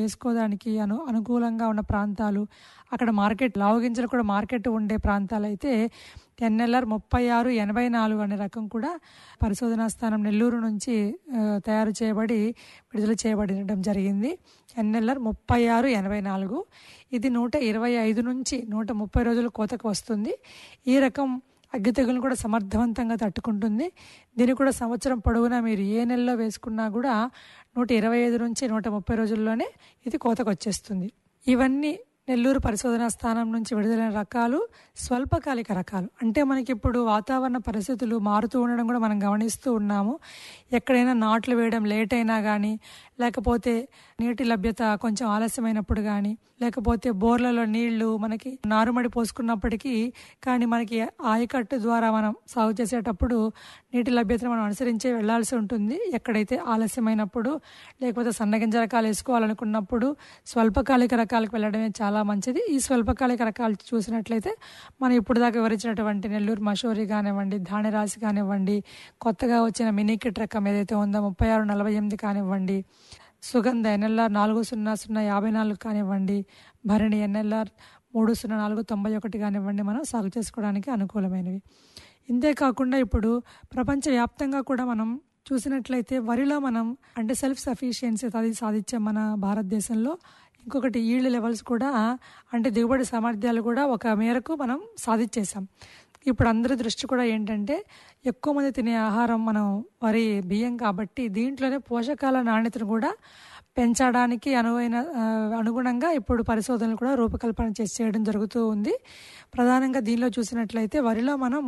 వేసుకోవడానికి అను అనుకూలంగా ఉన్న ప్రాంతాలు అక్కడ మార్కెట్ లావు గింజలు కూడా మార్కెట్ ఉండే ప్రాంతాలు అయితే ఎన్ఎల్ఆర్ ముప్పై ఆరు ఎనభై నాలుగు అనే రకం కూడా పరిశోధనా స్థానం నెల్లూరు నుంచి ఆ, తయారు చేయబడి విడుదల చేయబడడం జరిగింది ఎన్ఎల్ఆర్ ముప్పై ఆరు ఎనభై నాలుగు ఇది నూట ఇరవై ఐదు నుంచి నూట ముప్పై రోజుల కోతకు వస్తుంది ఈ రకం అగ్గి తెగులను కూడా సమర్థవంతంగా తట్టుకుంటుంది దీన్ని కూడా సంవత్సరం పొడవునా మీరు ఏ నెలలో వేసుకున్నా కూడా నూట ఇరవై ఐదు నుంచి నూట ముప్పై రోజుల్లోనే ఇది కోతకు వచ్చేస్తుంది ఇవన్నీ నెల్లూరు పరిశోధనా స్థానం నుంచి విడుదలైన రకాలు స్వల్పకాలిక రకాలు అంటే మనకి ఇప్పుడు వాతావరణ పరిస్థితులు మారుతూ ఉండడం కూడా మనం గమనిస్తూ ఉన్నాము ఎక్కడైనా నాట్లు వేయడం లేట్ అయినా కానీ లేకపోతే నీటి లభ్యత కొంచెం ఆలస్యమైనప్పుడు కానీ లేకపోతే బోర్లలో నీళ్లు మనకి నారుమడి పోసుకున్నప్పటికీ కానీ మనకి ఆయకట్టు ద్వారా మనం సాగు చేసేటప్పుడు నీటి లభ్యతను మనం అనుసరించే వెళ్లాల్సి ఉంటుంది ఎక్కడైతే ఆలస్యమైనప్పుడు లేకపోతే సన్నగింజ రకాలు వేసుకోవాలనుకున్నప్పుడు స్వల్పకాలిక రకాలకు వెళ్ళడమే చాలా మంచిది ఈ స్వల్పకాలిక రకాలు చూసినట్లయితే మనం ఇప్పుడు దాకా వివరించినటువంటి నెల్లూరు మషూరి కానివ్వండి ధాన్యరాశి కానివ్వండి కొత్తగా వచ్చిన మినీకిట్ రకం ఏదైతే ఉందో ముప్పై ఆరు నలభై ఎనిమిది కానివ్వండి సుగంధ ఎన్ఎల్ఆర్ నాలుగు సున్నా సున్నా యాభై నాలుగు కానివ్వండి భరణి ఎన్ఎల్ఆర్ మూడు సున్నా నాలుగు తొంభై ఒకటి కానివ్వండి మనం సాగు చేసుకోవడానికి అనుకూలమైనవి ఇంతే కాకుండా ఇప్పుడు ప్రపంచవ్యాప్తంగా కూడా మనం చూసినట్లయితే వరిలో మనం అంటే సెల్ఫ్ సఫిషియన్సీ అది సాధించాం మన భారతదేశంలో ఇంకొకటి ఈల్డ్ లెవెల్స్ కూడా అంటే దిగుబడి సామర్థ్యాలు కూడా ఒక మేరకు మనం సాధించేసాం ఇప్పుడు అందరి దృష్టి కూడా ఏంటంటే ఎక్కువ మంది తినే ఆహారం మనం వరి బియ్యం కాబట్టి దీంట్లోనే పోషకాల నాణ్యతను కూడా పెంచడానికి అనువైన ఆ, అనుగుణంగా ఇప్పుడు పరిశోధనలు కూడా రూపకల్పన చేసి చేయడం జరుగుతూ ఉంది ప్రధానంగా దీనిలో చూసినట్లయితే వరిలో మనం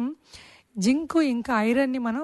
జింకు ఇంకా ఐరన్ని మనం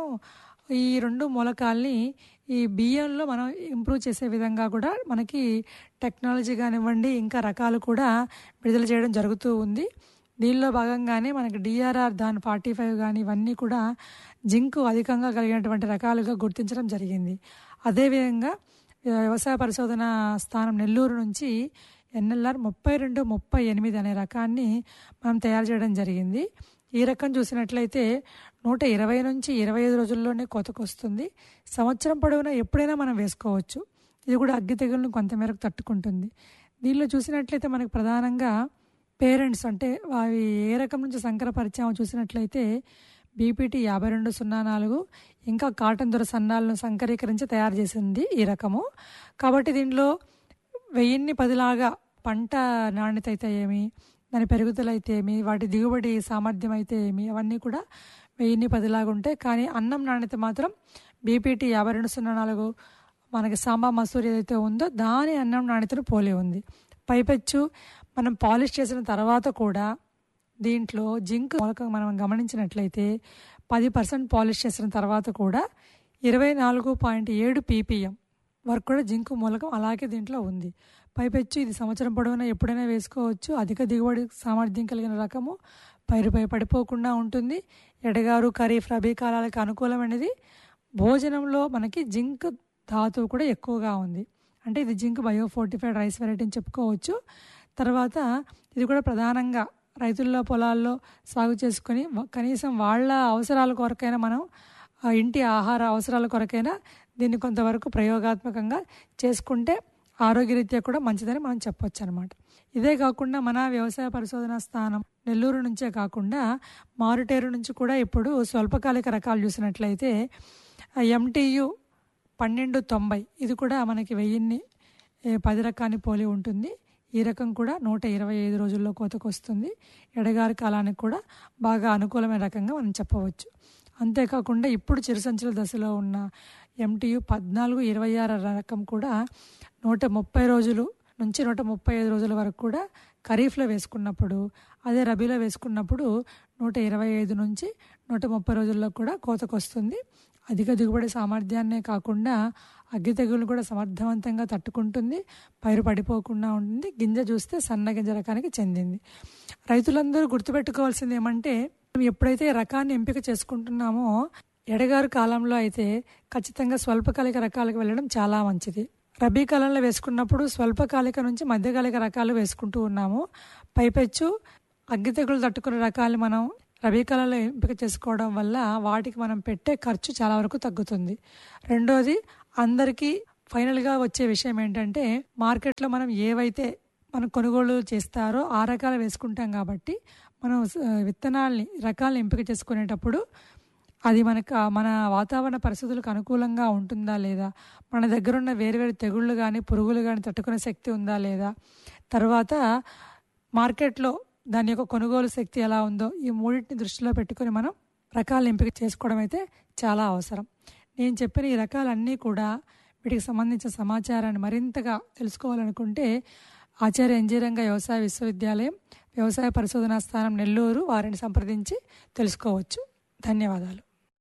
ఈ రెండు మూలకాల్ని ఈ బియ్యంలో మనం ఇంప్రూవ్ చేసే విధంగా కూడా మనకి టెక్నాలజీ కానివ్వండి ఇంకా రకాలు కూడా విడుదల చేయడం జరుగుతూ ఉంది దీనిలో భాగంగానే మనకి డిఆర్ఆర్ దాని ఫార్టీ ఫైవ్ కానీ ఇవన్నీ కూడా జింకు అధికంగా కలిగినటువంటి రకాలుగా గుర్తించడం జరిగింది అదేవిధంగా వ్యవసాయ పరిశోధన స్థానం నెల్లూరు నుంచి ఎన్ఎల్ఆర్ ముప్పై రెండు ముప్పై ఎనిమిది అనే రకాన్ని మనం తయారు చేయడం జరిగింది ఈ రకం చూసినట్లయితే నూట ఇరవై నుంచి ఇరవై ఐదు రోజుల్లోనే కోతకు వస్తుంది సంవత్సరం పొడవునా ఎప్పుడైనా మనం వేసుకోవచ్చు ఇది కూడా అగ్గి తెగులను కొంతమేరకు తట్టుకుంటుంది దీనిలో చూసినట్లయితే మనకు ప్రధానంగా పేరెంట్స్ అంటే అవి ఏ రకం నుంచి సంకరపరిచామో చూసినట్లయితే బీపీటీ యాభై రెండు సున్నా నాలుగు ఇంకా కాటన్ దొర సన్నాలను సంకరీకరించి తయారు చేసింది ఈ రకము కాబట్టి దీనిలో వెయ్యిన్ని పదిలాగా పంట నాణ్యత అయితే ఏమి దాని పెరుగుదల అయితే ఏమి వాటి దిగుబడి సామర్థ్యం అయితే ఏమి అవన్నీ కూడా వెయ్యిన్ని పదిలాగా ఉంటాయి కానీ అన్నం నాణ్యత మాత్రం బీపీటీ యాభై రెండు సున్నా నాలుగు మనకి సాంబా మసూరి ఏదైతే ఉందో దాని అన్నం నాణ్యతను పోలి ఉంది పైపెచ్చు మనం పాలిష్ చేసిన తర్వాత కూడా దీంట్లో జింక్ మూలకం మనం గమనించినట్లయితే పది పర్సెంట్ పాలిష్ చేసిన తర్వాత కూడా ఇరవై నాలుగు పాయింట్ ఏడు పీపీఎం వరకు కూడా జింక్ మూలకం అలాగే దీంట్లో ఉంది పైపెచ్చు ఇది సంవత్సరం పొడవునా ఎప్పుడైనా వేసుకోవచ్చు అధిక దిగుబడి సామర్థ్యం కలిగిన రకము పైరుపై పడిపోకుండా ఉంటుంది ఎడగారు ఖరీఫ్ రబీ కాలాలకు అనుకూలమైనది భోజనంలో మనకి జింక్ ధాతువు కూడా ఎక్కువగా ఉంది అంటే ఇది zinc biofortified rice variety అని చెప్పుకోవచ్చు తర్వాత ఇది కూడా ప్రధానంగా రైతుల్లో పొలాల్లో సాగు చేసుకొని వ- కనీసం వాళ్ళ అవసరాల కొరకైనా మనం ఆ ఇంటి ఆహార అవసరాల కొరకైనా దీన్ని కొంతవరకు ప్రయోగాత్మకంగా చేసుకుంటే ఆరోగ్యరీత్యా కూడా మంచిదని మనం చెప్పొచ్చు అనమాట ఇదే కాకుండా మన వ్యవసాయ పరిశోధన స్థానం నెల్లూరు నుంచే కాకుండా మారుటేరు నుంచి కూడా ఇప్పుడు స్వల్పకాలిక రకాలు చూసినట్లయితే ఎంటీయు పన్నెండు తొంభై ఇది కూడా మనకి వెయ్యిన్ని ఏ, పది రకాన్ని పోలి ఉంటుంది ఈ రకం కూడా నూట ఇరవై ఐదు రోజుల్లో కోతకు వస్తుంది ఎడగారి కాలానికి కూడా బాగా అనుకూలమైన రకంగా మనం చెప్పవచ్చు అంతేకాకుండా ఇప్పుడు చిరుసంచుల దశలో ఉన్న ఎంటీయు పద్నాలుగు ఇరవై ఆరు రకం కూడా నూట ముప్పై రోజులు నుంచి నూట ముప్పై ఐదు రోజుల వరకు కూడా ఖరీఫ్లో వేసుకున్నప్పుడు అదే రబీలో వేసుకున్నప్పుడు నూట ఇరవై ఐదు నుంచి నూట ముప్పై రోజుల్లో కూడా కోతకు వస్తుంది అధిక దిగుబడి సామర్థ్యాన్నే కాకుండా అగ్గి తెగులు కూడా సమర్థవంతంగా తట్టుకుంటుంది పైరు పడిపోకుండా ఉంటుంది గింజ చూస్తే సన్న గింజ రకానికి చెందింది రైతులందరూ గుర్తుపెట్టుకోవాల్సింది ఏమంటే మనం ఎప్పుడైతే ఈ రకాన్ని ఎంపిక చేసుకుంటున్నామో ఎడగారు కాలంలో అయితే ఖచ్చితంగా స్వల్పకాలిక రకాలకు వెళ్ళడం చాలా మంచిది రబీ కాలంలో వేసుకున్నప్పుడు స్వల్పకాలిక నుంచి మధ్యకాలిక రకాలు వేసుకుంటూ ఉన్నాము పైపెచ్చు అగ్గి తెగులు తట్టుకునే రకాలు మనం రబీ కాలంలో ఎంపిక చేసుకోవడం వల్ల వాటికి మనం పెట్టే ఖర్చు చాలా వరకు తగ్గుతుంది రెండోది అందరికీ ఫైనల్గా వచ్చే విషయం ఏంటంటే మార్కెట్లో మనం ఏవైతే మనం కొనుగోలు చేస్తారో ఆ రకాలు వేసుకుంటాం కాబట్టి మనం స- విత్తనాల్ని రకాలను ఎంపిక చేసుకునేటప్పుడు అది మనకు మన వాతావరణ పరిస్థితులకు అనుకూలంగా ఉంటుందా లేదా మన దగ్గర ఉన్న వేరు వేరు తెగుళ్ళు కానీ పురుగులు కానీ తట్టుకునే శక్తి ఉందా లేదా తర్వాత మార్కెట్లో దాని యొక్క కొనుగోలు శక్తి ఎలా ఉందో ఈ మూడింటిని దృష్టిలో పెట్టుకొని మనం రకాలను ఎంపిక చేసుకోవడం అయితే చాలా అవసరం నేను చెప్పిన ఈ రకాలన్నీ కూడా వీటికి సంబంధించిన సమాచారాన్ని మరింతగా తెలుసుకోవాలనుకుంటే ఆచార్య ఎంజీరంగ వ్యవసాయ విశ్వవిద్యాలయం వ్యవసాయ పరిశోధనా స్థానం నెల్లూరు వారిని సంప్రదించి తెలుసుకోవచ్చు ధన్యవాదాలు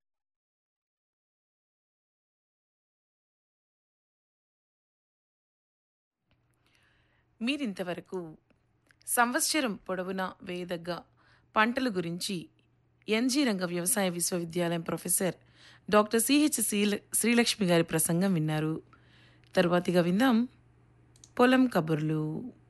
మీరింతవరకు సంవత్సరం పొడవునా వేయదగ్గ పంటల గురించి ఎన్జీ రంగ వ్యవసాయ విశ్వవిద్యాలయం ప్రొఫెసర్ డాక్టర్ సిహెచ్ శ్రీల శ్రీలక్ష్మి గారి ప్రసంగం విన్నారు తరువాతిగా విందాం పొలం కబుర్లు